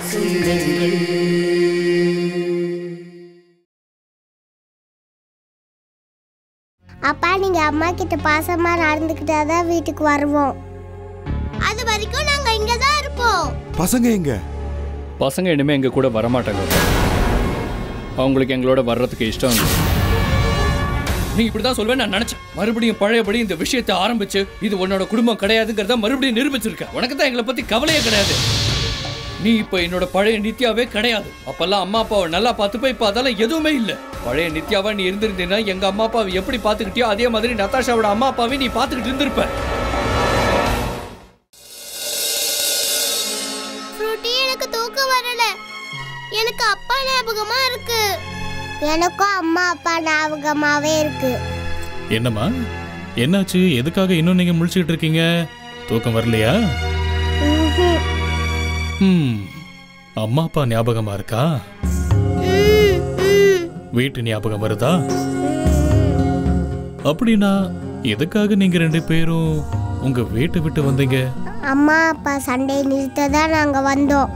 அப்பா நீங்க அம்மா கிட்ட பாசமா நடந்துக்கிட்டாதான் வீட்டுக்கு வருவோம் அது வரைக்கும் நாங்க இங்க தான் இருப்போம் பசங்க எங்க பசங்க இனிமே எங்க கூட வரமாட்டாங்க அவங்களுக்கு எங்களோட வர்றதுக்கு இஷ்டம் இல்லை நீ இப்படிதான் சொல்வேன் நான் நினைச்சேன் மறுபடியும் பழையபடி இந்த விஷயத்தை ஆரம்பிச்சு இது உன்னோட குடும்பம் கிடையாதுங்கிறத மறுபடியும் நிரூபிச்சிருக்க உனக்கு தான் எங்களை பத்தி கவலையே கிடையாது நீ இப்ப என்னோட பழைய நித்யாவே கிடையாது அப்பெல்லாம் அம்மா அப்பாவை நல்லா பார்த்துப்ப இப்ப அதெல்லாம் எதுவுமே இல்ல பழைய நித்யாவா நீ இருந்திருந்தீன்னா எங்க அம்மா அப்பாவை எப்படி பாத்துக்கிட்டியோ அதே மாதிரி நதாஷாவோட அம்மா அப்பாவை நீ பாத்துக்கிட்டு இருந்திருப்ப ஃப்ரூட்டி எனக்கு தூக்கம் வரல எனக்கு அப்பா ஞாபகமா இருக்கு எனக்கும் அம்மா அப்பா ஞாபகமாவே இருக்கு என்னம்மா என்னாச்சு எதுக்காக இன்னும் நீங்க முழிச்சுக்கிட்டு இருக்கீங்க தூக்கம் வரலையா ம்ஹும். ம் அம்மா அப்பா ஞாபகமா இருக்கா ம், ம். வீட்டு ஞாபகம் வருதா அப்படின்னா எதுக்காக நீங்க ரெண்டு பேரும் உங்க வீட்டை விட்டு வந்தீங்க அம்மா அப்பா சண்டை நிறுத்த தான் நாங்க வந்தோம்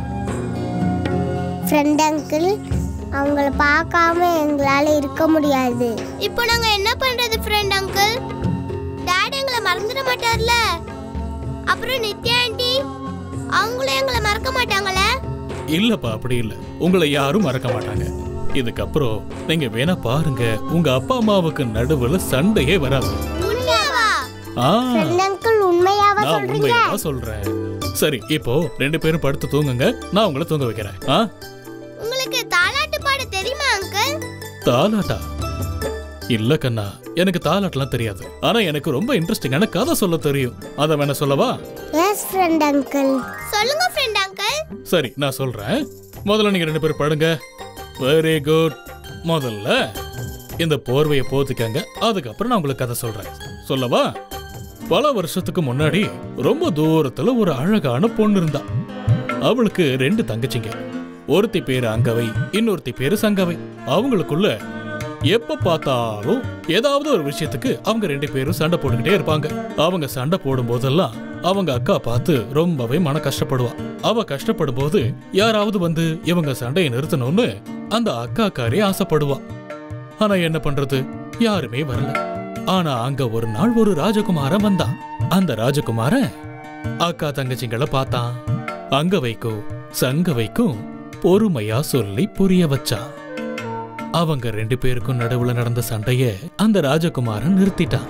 ஃப்ரெண்ட் அங்கிள் அவங்கள பார்க்காம எங்களால இருக்க முடியாது இப்போ நாங்க என்ன பண்றது ஃப்ரெண்ட் அங்கிள் டாடி எங்களை மறந்துட மாட்டார்ல அப்புறம் நித்யா ஆண்டி அவங்களும் எங்களை மறக்க மாட்டாங்களே இல்லப்பா அப்படி இல்ல உங்களை யாரும் மறக்க மாட்டாங்க இதுக்கப்புறம் நீங்க வேணா பாருங்க உங்க அப்பா அம்மாவுக்கு நடுவுல சண்டையே வராது உண்மையாவா ஆ ஃப்ரெண்ட் அங்கிள் உண்மையாவா நான் சொல்றீங்க உண்மையா சொல்றேன் சரி இப்போ ரெண்டு பேரும் படுத்து தூங்குங்க நான் உங்களை தூங்க வைக்கிறேன் ஆ உங்களுக்கு தாலாட்டு பாட தெரியுமா அங்கிள் தாலாட்டா இல்ல கண்ணா எனக்கு தாலாட்டெல்லாம் தெரியாது ஆனா எனக்கு ரொம்ப இன்ட்ரெஸ்டிங்கான கதை சொல்ல தெரியும் அத வேணா சொல்லவா எஸ் ஃப்ரெண்ட் அங்கிள் சொல்லுங்க ஃப்ரெண்ட் அங்கிள் சரி நான் சொல்றேன் முதல்ல நீங்க ரெண்டு பேரும் படுங்க வெரி குட் முதல்ல இந்த போர்வையை போத்திக்கங்க அதுக்கப்புறம் நான் உங்களுக்கு கதை சொல்றேன் சொல்லவா பல வருஷத்துக்கு முன்னாடி ரொம்ப தூரத்துல ஒரு அழகான பொண்ணு இருந்தா அவளுக்கு ரெண்டு தங்கச்சிங்க ஒருத்தி பேரு அங்கவை இன்னொருத்தி பேரு சங்கவை அவங்களுக்குள்ள எப்ப பார்த்தாலும் ஏதாவது ஒரு விஷயத்துக்கு அவங்க ரெண்டு பேரும் சண்டை போட்டுக்கிட்டே இருப்பாங்க அவங்க சண்டை போடும் போதெல்லாம் அவங்க அக்கா பார்த்து ரொம்பவே மன கஷ்டப்படுவா அவ கஷ்டப்படும் போது யாராவது வந்து இவங்க சண்டையை நிறுத்தணும்னு அந்த அக்காக்காரே ஆசைப்படுவா ஆனா என்ன பண்றது யாருமே வரல ஆனா அங்க ஒரு நாள் ஒரு ராஜகுமாரன் வந்தான் அந்த ராஜகுமாரன் அக்கா தங்கச்சிங்களை பார்த்தான் அங்க வைக்கும் சங்க வைக்கும் பொறுமையா சொல்லி புரிய வச்சான் அவங்க ரெண்டு பேருக்கும் நடுவுல நடந்த சண்டைய அந்த ராஜகுமாரன் நிறுத்திட்டான்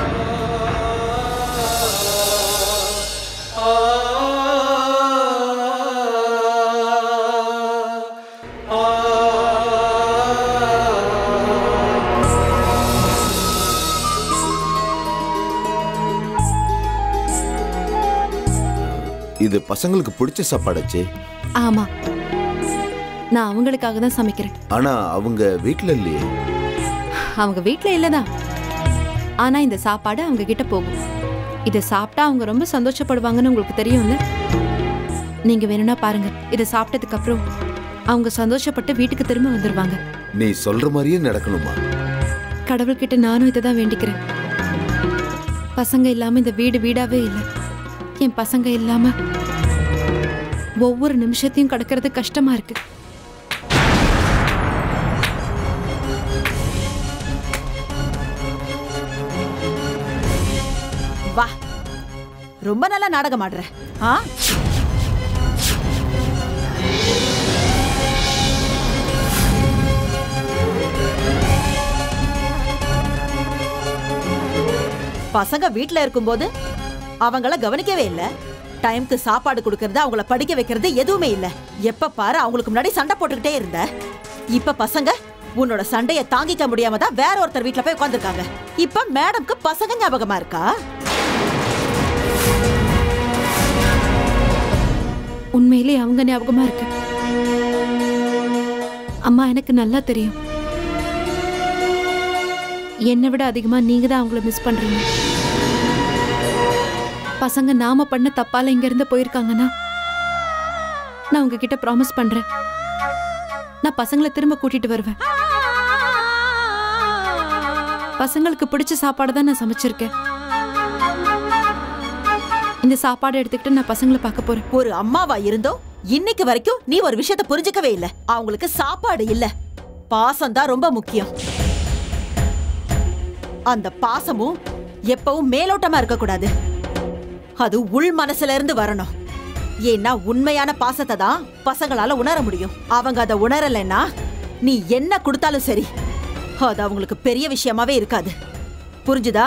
இது பசங்களுக்கு பிடிச்ச சாப்பாடாச்சே ஆமா நான் அவங்களுக்காக தான் சமைக்கிறேன் ஆனா அவங்க வீட்ல இல்லையே அவங்க வீட்ல இல்லதான் ஆனா இந்த சாப்பாடு அவங்க கிட்ட போகும் இதை சாப்பிட்டா அவங்க ரொம்ப சந்தோஷப்படுவாங்கன்னு உங்களுக்கு தெரியும்ல நீங்க வேணும்னா பாருங்க இதை சாப்பிட்டதுக்கு அப்புறம் அவங்க சந்தோஷப்பட்டு வீட்டுக்கு திரும்ப வந்துருவாங்க நீ சொல்ற மாதிரியே நடக்கணுமா கடவுள்கிட்ட நானும் இதை தான் வேண்டிக்கிறேன் பசங்க இல்லாம இந்த வீடு வீடாவே இல்லை என் பசங்க இல்லாம ஒவ்வொரு நிமிஷத்தையும் கடக்கிறது கஷ்டமா இருக்கு வா ரொம்ப நல்லா நாடகம் ஆடுற ஆ பசங்க வீட்ல இருக்கும்போது அவங்கள கவனிக்கவே இல்ல டைம்க்கு சாப்பாடு கொடுக்கறது அவங்கள படிக்க வைக்கிறது எதுவுமே இல்ல எப்ப பாரு அவங்களுக்கு முன்னாடி சண்டை போட்டுக்கிட்டே இருந்த இப்ப பசங்க உன்னோட சண்டைய தாங்கிக்க முடியாம தான் வேற ஒருத்தர் வீட்ல போய் உட்காந்துருக்காங்க இப்ப மேடம்க்கு பசங்க ஞாபகமா இருக்கா உண்மையிலே அவங்க ஞாபகமா இருக்கு அம்மா எனக்கு நல்லா தெரியும் என்னை விட அதிகமா நீங்க தான் அவங்கள மிஸ் பண்றீங்க பசங்க நாம பண்ண தப்பால இங்க இருந்து போயிருக்காங்கன்னா நான் உங்ககிட்ட ப்ராமிஸ் பண்றேன் நான் பசங்களை திரும்ப கூட்டிட்டு வருவேன் பசங்களுக்கு பிடிச்ச சாப்பாடு தான் நான் சமைச்சிருக்கேன் இந்த சாப்பாடு எடுத்துக்கிட்டு நான் பசங்களை பார்க்க போறேன் ஒரு அம்மாவா இருந்தோ இன்னைக்கு வரைக்கும் நீ ஒரு விஷயத்த புரிஞ்சுக்கவே இல்ல அவங்களுக்கு சாப்பாடு இல்ல பாசம் தான் ரொம்ப முக்கியம் அந்த பாசமும் எப்பவும் மேலோட்டமா இருக்க கூடாது அது உள் மனசுல இருந்து வரணும் ஏன்னா உண்மையான பாசத்தை தான் பசங்களால உணர முடியும் அவங்க அதை உணரலைன்னா நீ என்ன கொடுத்தாலும் சரி அது அவங்களுக்கு பெரிய விஷயமாவே இருக்காது புரிஞ்சுதா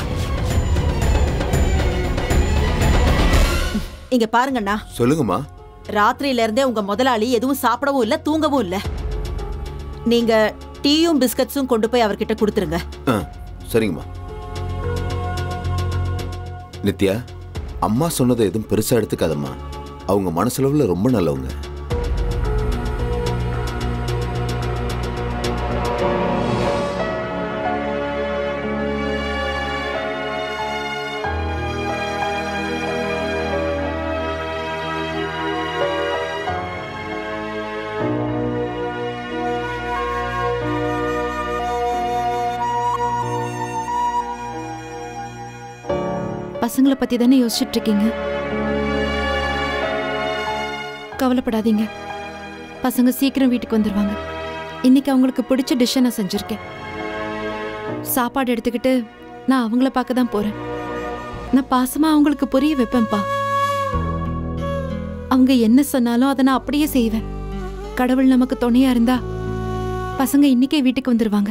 இங்க பாருங்கண்ணா சொல்லுங்கம்மா ராத்திரியில இருந்தே உங்க முதலாளி எதுவும் சாப்பிடவும் இல்ல தூங்கவும் இல்ல நீங்க டீயும் பிஸ்கட்ஸும் கொண்டு போய் அவர்கிட்ட கொடுத்துருங்க ஆ சரிங்கம்மா நித்யா அம்மா சொன்னதை எதுவும் பெருசா எடுத்துக்காதம்மா அவங்க மனசளவுல ரொம்ப நல்லவங்க பசங்களை பத்தி தானே யோசிச்சுட்டு இருக்கீங்க கவலைப்படாதீங்க பசங்க சீக்கிரம் வீட்டுக்கு வந்துருவாங்க இன்னைக்கு அவங்களுக்கு பிடிச்ச டிஷ்ஷை நான் செஞ்சிருக்கேன் சாப்பாடு எடுத்துக்கிட்டு நான் அவங்கள பார்க்க தான் போறேன் நான் பாசமா அவங்களுக்கு புரிய வைப்பேன்ப்பா அவங்க என்ன சொன்னாலும் அதை நான் அப்படியே செய்வேன் கடவுள் நமக்கு துணையா இருந்தா பசங்க இன்னைக்கே வீட்டுக்கு வந்துருவாங்க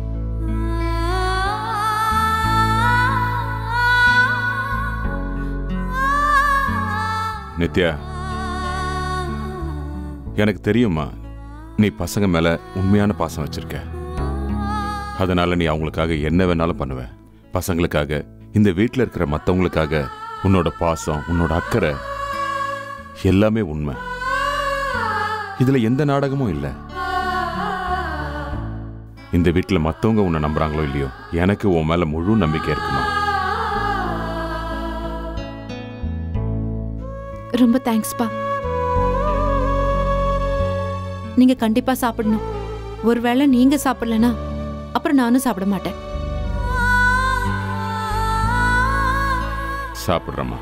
நித்யா எனக்கு தெரியுமா நீ பசங்க மேல உண்மையான பாசம் வச்சிருக்க அதனால நீ அவங்களுக்காக என்ன வேணாலும் பண்ணுவ பசங்களுக்காக இந்த வீட்டில் இருக்கிற மற்றவங்களுக்காக உன்னோட பாசம் உன்னோட அக்கறை எல்லாமே உண்மை இதுல எந்த நாடகமும் இல்லை இந்த வீட்டில் மற்றவங்க உன்னை நம்புறாங்களோ இல்லையோ எனக்கு உன் மேல முழு நம்பிக்கை இருக்குமா ரொம்ப தேங்க்ஸ்ப்பா நீங்க கண்டிப்பா சாப்பிடணும் ஒருவேளை நீங்க சாப்பிடலனா அப்புறம் நானும் சாப்பிட மாட்டேன் சாப்பிட்றேம்மா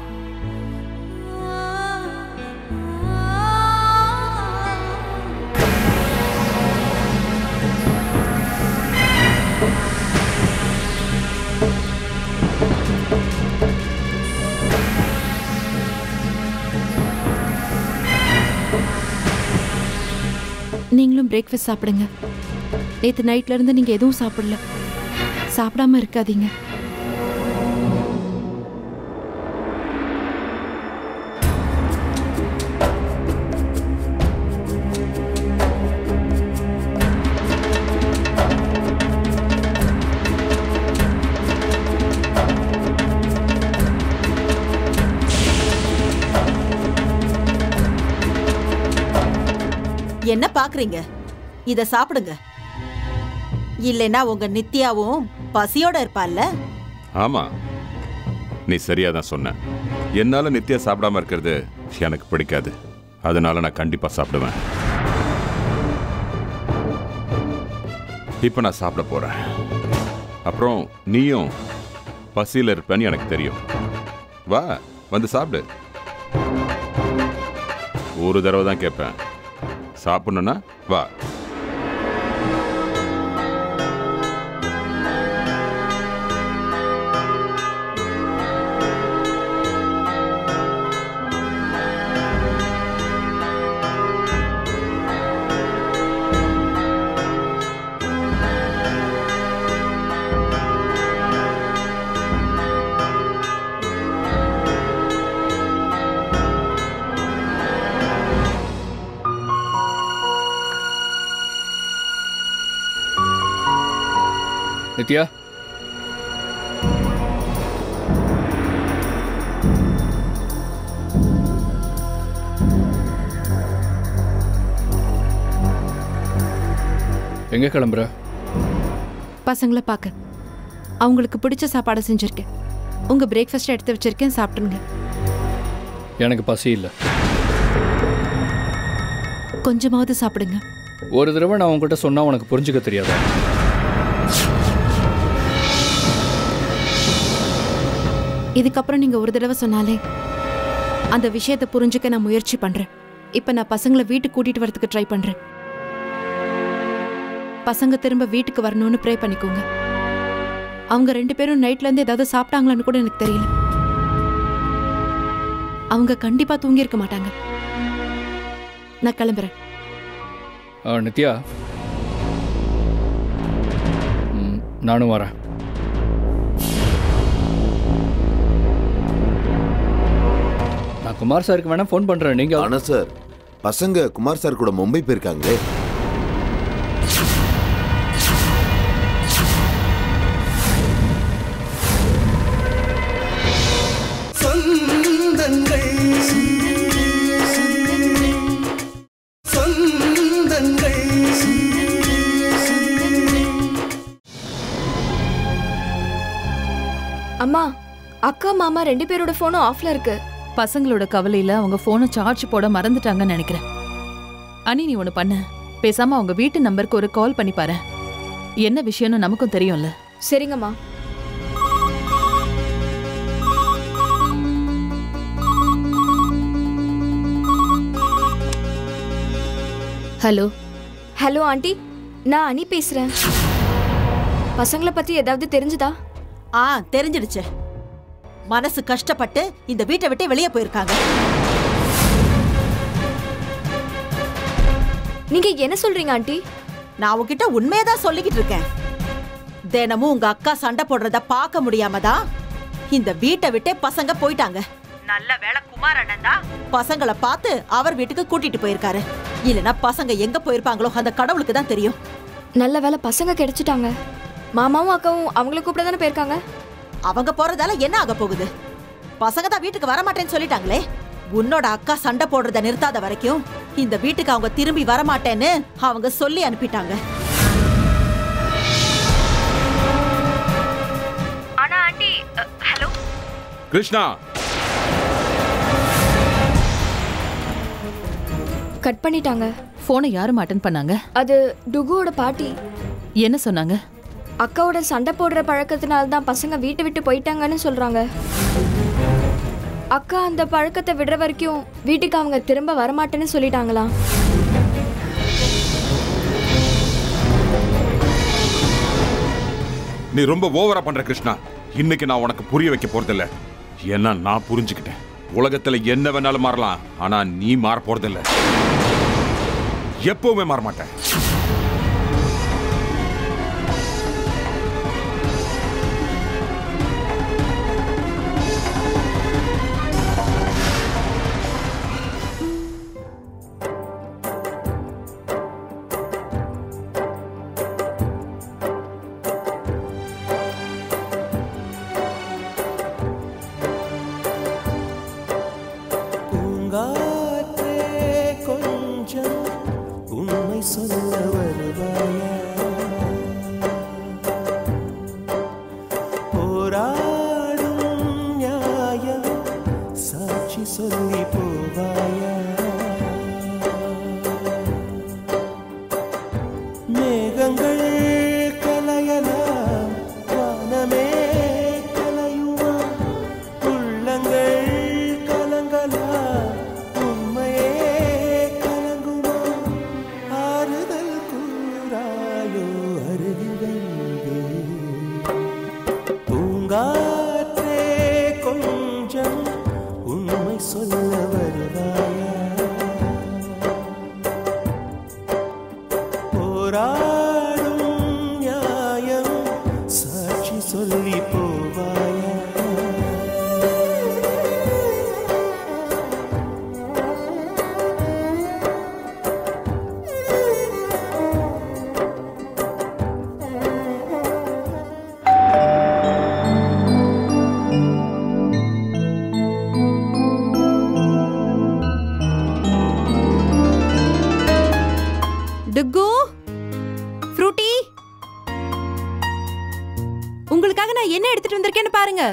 நீங்களும் பிரேக்ஃபாஸ்ட் சாப்பிடுங்க நேற்று நைட்ல இருந்து நீங்க எதுவும் சாப்பிடல சாப்பிடாம இருக்காதீங்க என்ன பாக்குறீங்க இத சாப்பிடுங்க இல்லைன்னா உங்க நித்யாவும் பசியோட இருப்பால்ல ஆமா நீ சரியா தான் சொன்ன என்னால நித்யா சாப்பிடாம இருக்கிறது எனக்கு பிடிக்காது அதனால நான் கண்டிப்பா சாப்பிடுவேன் இப்ப நான் சாப்பிட போறேன் அப்புறம் நீயும் பசியில் இருப்பேன்னு எனக்கு தெரியும் வா வந்து சாப்பிடு ஒரு தடவை தான் கேட்பேன் சாப்பிடணும்னா வா நித்யா எங்க கிளம்புற பசங்களை பார்க்க அவங்களுக்கு பிடிச்ச சாப்பாடை செஞ்சிருக்கேன் உங்க பிரேக்ஃபாஸ்ட் எடுத்து வச்சிருக்கேன் சாப்பிட்டுருங்க எனக்கு பசி இல்லை கொஞ்சமாவது சாப்பிடுங்க ஒரு தடவை நான் உன்கிட்ட சொன்னா உனக்கு புரிஞ்சுக்க தெரியாதா இதுக்கப்புறம் நீங்க ஒரு தடவை சொன்னாலே அந்த விஷயத்தை புரிஞ்சுக்க நான் முயற்சி பண்றேன் இப்ப நான் பசங்களை வீட்டுக்கு கூட்டிட்டு வரதுக்கு ட்ரை பண்றேன் பசங்க திரும்ப வீட்டுக்கு வரணும்னு ப்ரே பண்ணிக்கோங்க அவங்க ரெண்டு பேரும் நைட்ல இருந்து ஏதாவது சாப்பிட்டாங்களான்னு கூட எனக்கு தெரியல அவங்க கண்டிப்பா தூங்கி இருக்க மாட்டாங்க நான் கிளம்புறேன் ஆ, நித்யா ம், நானும் வரேன் நான் குமார் சாருக்கு வேணா ஃபோன் பண்றேன் நீங்க ஆனா சார் பசங்க குமார் சார் கூட மும்பை போயிருக்காங்களே சொந்தங்கள் சொந்தங்கள் அம்மா அக்கா மாமா ரெண்டு பேரோட போனும் ஆஃப்ல இருக்கு பசங்களோட கவலையில அவங்க போனை சார்ஜ் போட மறந்துட்டாங்கன்னு நினைக்கிறேன் அனி நீ ஒண்ணு பண்ண பேசாம அவங்க வீட்டு நம்பருக்கு ஒரு கால் பண்ணி பாரு என்ன விஷயம்னு நமக்கும் தெரியும்ல சரிங்கம்மா ஹலோ ஹலோ ஆண்டி நான் அனி பேசுறேன் பசங்களை பத்தி ஏதாவது தெரிஞ்சுதா ஆ தெரிஞ்சிடுச்சு மனசு கஷ்டப்பட்டு இந்த வீட்டை விட்டு வெளியே போயிருக்காங்க நீங்க என்ன சொல்றீங்க ஆண்டி நான் உன்கிட்ட உண்மையதான் சொல்லிக்கிட்டு இருக்கேன் தினமும் உங்க அக்கா சண்டை போடுறத பார்க்க முடியாம தான் இந்த வீட்டை விட்டே பசங்க போயிட்டாங்க நல்ல வேளை குமார் அண்ணன் தான் பசங்களை பார்த்து அவர் வீட்டுக்கு கூட்டிட்டு போயிருக்காரு இல்லனா பசங்க எங்க போயிருப்பாங்களோ அந்த கடவுளுக்கு தான் தெரியும் நல்ல வேளை பசங்க கிடைச்சிட்டாங்க மாமாவும் அக்காவும் அவங்கள கூப்பிட தானே போயிருக்காங்க அவங்க போறதால என்ன ஆக போகுது பசங்க தான் வீட்டுக்கு வர மாட்டேன்னு சொல்லிட்டாங்களே உன்னோட அக்கா சண்டை போடுறத நிறுத்தாத வரைக்கும் இந்த வீட்டுக்கு அவங்க திரும்பி வர மாட்டேன்னு அவங்க சொல்லி அனுப்பிட்டாங்க ஆனா ஆண்டி ஹலோ கிருஷ்ணா கட் பண்ணிட்டாங்க போனை யாரும் அட்டன் பண்ணாங்க அது டுகுவோட பாட்டி என்ன சொன்னாங்க அக்காவோட சண்டை போடுற பழக்கத்தினால தான் பசங்க வீட்டை விட்டு போயிட்டாங்கன்னு சொல்றாங்க அக்கா அந்த பழக்கத்தை விடுற வரைக்கும் வீட்டுக்கு அவங்க திரும்ப வரமாட்டேன்னு சொல்லிட்டாங்களாம் நீ ரொம்ப ஓவரா பண்ற கிருஷ்ணா இன்னைக்கு நான் உனக்கு புரிய வைக்க போறதில்ல ஏன்னா நான் புரிஞ்சுக்கிட்டேன் உலகத்துல என்ன வேணாலும் மாறலாம் ஆனா நீ மாற போறதில்ல எப்பவுமே மாற மாட்டேன் பூங்காற்றே கொஞ்சம் உண்மை சொல்ல வருவாயா போராடும் நியாயம் சாட்சி சொல்லி போவாயா மேகங்கள் கலையலாம் வானமே கலையுமா உள்ளங்கள் கலங்கலா உண்மையே கலங்குமா ஆறுதல் கூறாயோ அருகில் வந்து பூங்காற்றே கொஞ்சம் உண்மை சொல்ல வருவாயா போராடும் நியாயம் சாட்சி சொல்லி போவாயா டுக்கு ஃப்ரூட்டி உங்களுக்காக நான் என்ன எடுத்துட்டு வந்திருக்கேன்னு பாருங்க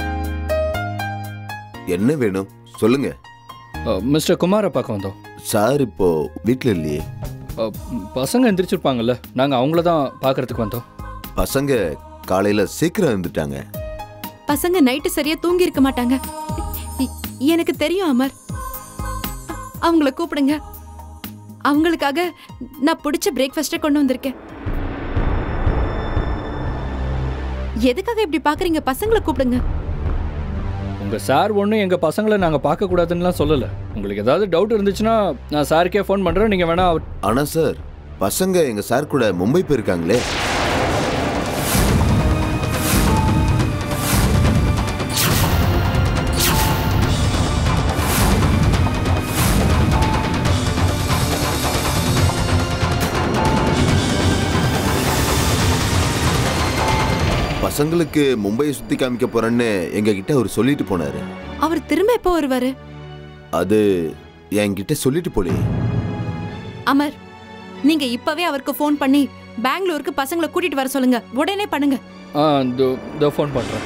என்ன வேணும் சொல்லுங்க அ, மிஸ்டர் குமாரை பார்க்க வந்தோம் சார் இப்போ வீட்டில் இல்லையே அ, பசங்க எந்திரிச்சிருப்பாங்கல்ல நாங்கள் அவங்கள தான் பார்க்கறதுக்கு வந்தோம் பசங்க காலையில சீக்கிரம் இருந்துட்டாங்க பசங்க நைட்டு சரியா தூங்கி இருக்க மாட்டாங்க இ- எனக்கு தெரியும் அமர் அவங்கள கூப்பிடுங்க அவங்களுக்காக நான் பிடிச்ச பிரேக்ஃபாஸ்ட்டை கொண்டு வந்திருக்கேன் எதுக்காக இப்படி பாக்குறீங்க பசங்களை கூப்பிடுங்க உங்க சார் ஒன்றும் எங்க பசங்களை நாங்க பார்க்க கூடாதுன்னுலாம் சொல்லல உங்களுக்கு ஏதாவது டவுட் இருந்துச்சுன்னா நான் சாருக்கே ஃபோன் பண்றேன் நீங்க வேணா அவர் ஆனா சார் பசங்க எங்க சார் கூட மும்பை போயிருக்காங்களே பசங்களுக்கு மும்பையை சுத்தி காமிக்க போறேன்னு எங்க கிட்ட அவர் சொல்லிட்டு போனாரு அவர் திரும்ப எப்போ வருவாரு அது என்கிட்ட சொல்லிட்டு போலயே அமர் நீங்க இப்பவே அவருக்கு ஃபோன் பண்ணி பெங்களூருக்கு பசங்களை கூட்டிட்டு வர சொல்லுங்க உடனே பண்ணுங்க ஆ இதோ இதோ ஃபோன் பண்றேன்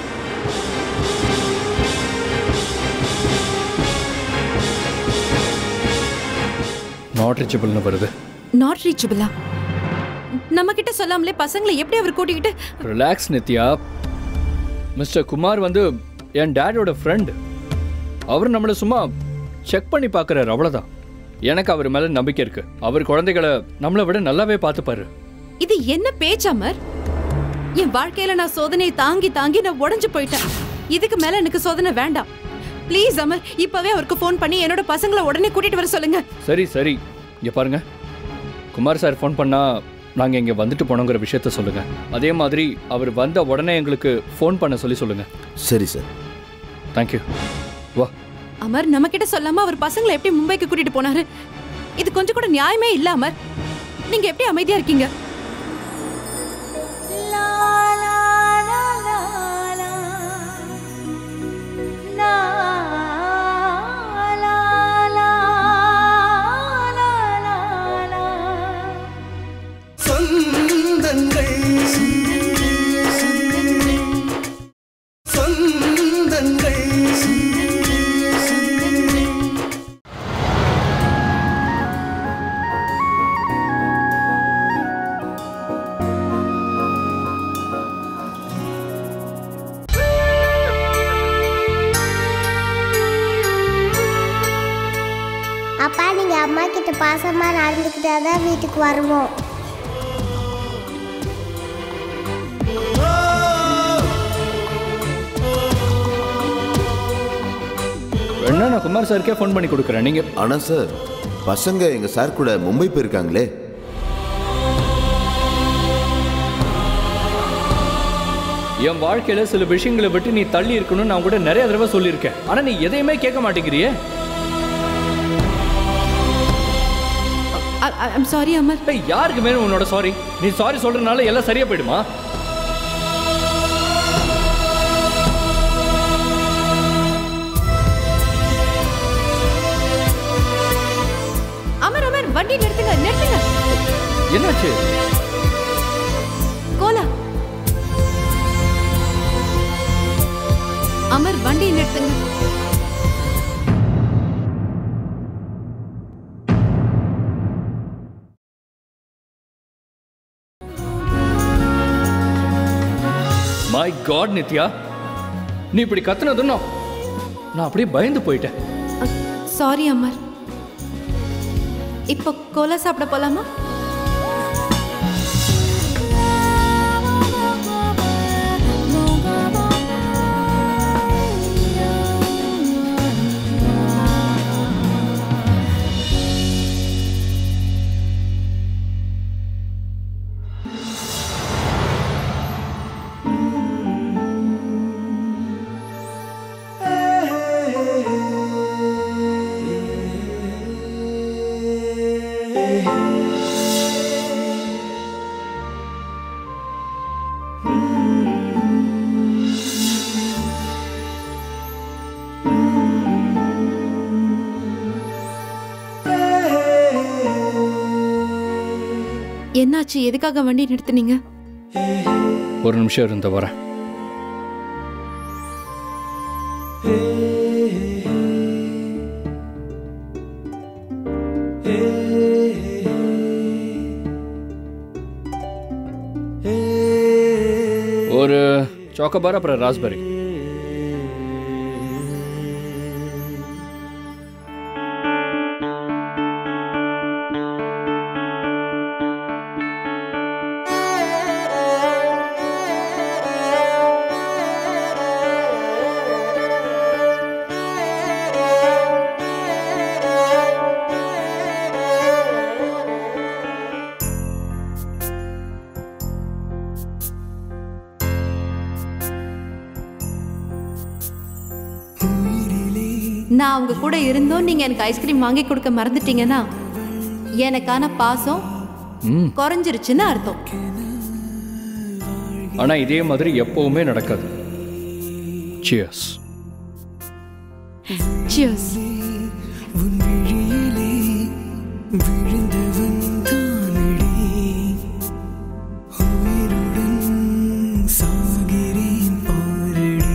நாட் ரீச்சபிள்னு வருது நாட் ரீச்சபிளா நம்ம கிட்ட சொல்லாமலே பசங்களை எப்படி அவர் கூட்டிக்கிட்டு ரிலாக்ஸ் நித்யா மிஸ்டர் குமார் வந்து என் டேடோட ஃப்ரெண்டு அவர் நம்மளை சும்மா செக் பண்ணி பார்க்குறாரு அவ்வளோதான் எனக்கு அவர் மேலே நம்பிக்கை இருக்கு அவர் குழந்தைகளை நம்மளை விட நல்லாவே பார்த்துப்பாரு இது என்ன பேச்சு அமர் என் வாழ்க்கையில நான் சோதனையை தாங்கி தாங்கி நான் உடைஞ்சு போயிட்டேன் இதுக்கு மேல எனக்கு சோதனை வேண்டாம் ப்ளீஸ் அமர் இப்பவே அவருக்கு ஃபோன் பண்ணி என்னோட பசங்களை உடனே கூட்டிட்டு வர சொல்லுங்க சரி சரி இங்கே பாருங்க குமார் சார் ஃபோன் பண்ணா நாங்கள் இங்கே வந்துட்டு போனோங்கிற விஷயத்த சொல்லுங்க அதே மாதிரி அவர் வந்த உடனே எங்களுக்கு ஃபோன் பண்ண சொல்லி சொல்லுங்க சரி சார் தேங்க்யூ வா அமர் நம்ம கிட்ட சொல்லாம அவர் பசங்களை எப்படி மும்பைக்கு கூட்டிட்டு போனாரு இது கொஞ்சம் கூட நியாயமே இல்ல அமர் நீங்க எப்படி அமைதியா இருக்கீங்க சொந்தங்கள் சொந்தங்கள் அப்பா நீங்க அம்மா கிட்ட பாசமா நடந்துக்கிட்டாதான் வீட்டுக்கு வருவோம் வேணா நான் குமார் சாருக்கே ஃபோன் பண்ணி கொடுக்குறேன் நீங்கள் ஆனா சார் பசங்க எங்க சார் கூட மும்பை போயிருக்காங்களே என் வாழ்க்கையில சில விஷயங்களை விட்டு நீ தள்ளி இருக்கணும்னு நான் கூட நிறைய தடவை சொல்லியிருக்கேன் ஆனா நீ எதையுமே கேட்க மாட்டேங்கிறியே ஐம் சாரி அமர் ஏய், யாருக்கு மேலும் உன்னோட சாரி நீ சாரி சொல்றதுனால எல்லாம் சரியா போயிடுமா அமர் அமர் வண்டி நிறுத்துங்க நிறுத்துங்க என்னாச்சு கோலா அமர் வண்டி நிறுத்துங்க மை காட் நித்யா நீ இப்படி கத்துனதும் நான் நான் அப்படியே பயந்து போயிட்டேன் சாரி அமர் இப்போ கோலா சாப்பிட போலாமா என்னாச்சு எதுக்காக வண்டி நிறுத்துனீங்க ஒரு நிமிஷம் இருந்த வரேன் ஒரு சாக்கோபார் அப்புறம் ராஸ்பெரி நான் அவங்க கூட இருந்தும் நீங்க எனக்கு ஐஸ்கிரீம் வாங்கி கொடுக்க மறந்துட்டீங்கன்னா எனக்கான பாசம் ம் குறைஞ்சிருச்சுன்னு அர்த்தம் ஆனா இதே மாதிரி எப்பவுமே நடக்காது சியர்ஸ் சியர்ஸ் உன் விழியிலே விழுந்தவன் தானடி உயிருடன் சாகிறேன் பாரடி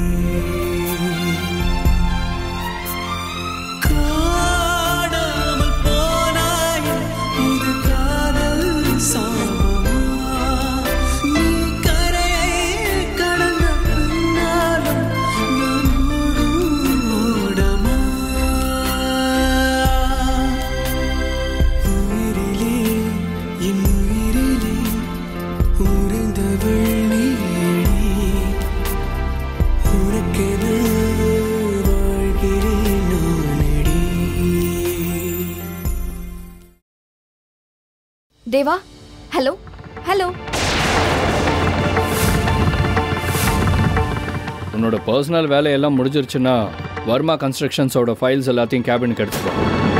காணாமல் போனாய் இது காதல் சாபமா நீ கரையை கடந்த பின்னாலும் நான் ஓடும் ஓடமா உயிரிலே என் உயிரிலே உறைந்தவள் நீடி உனக்கென வாழ்கிறேன் நானடி தேவா ஹலோ ஹலோ உன்னோட பர்சனல் வேலையெல்லாம் முடிஞ்சிருச்சுன்னா வர்மா கன்ஸ்ட்ரக்ஷன்ஸோட ஃபைல்ஸ் எல்லாத்தையும் கேபினுக்கு எடுத்துக்கோ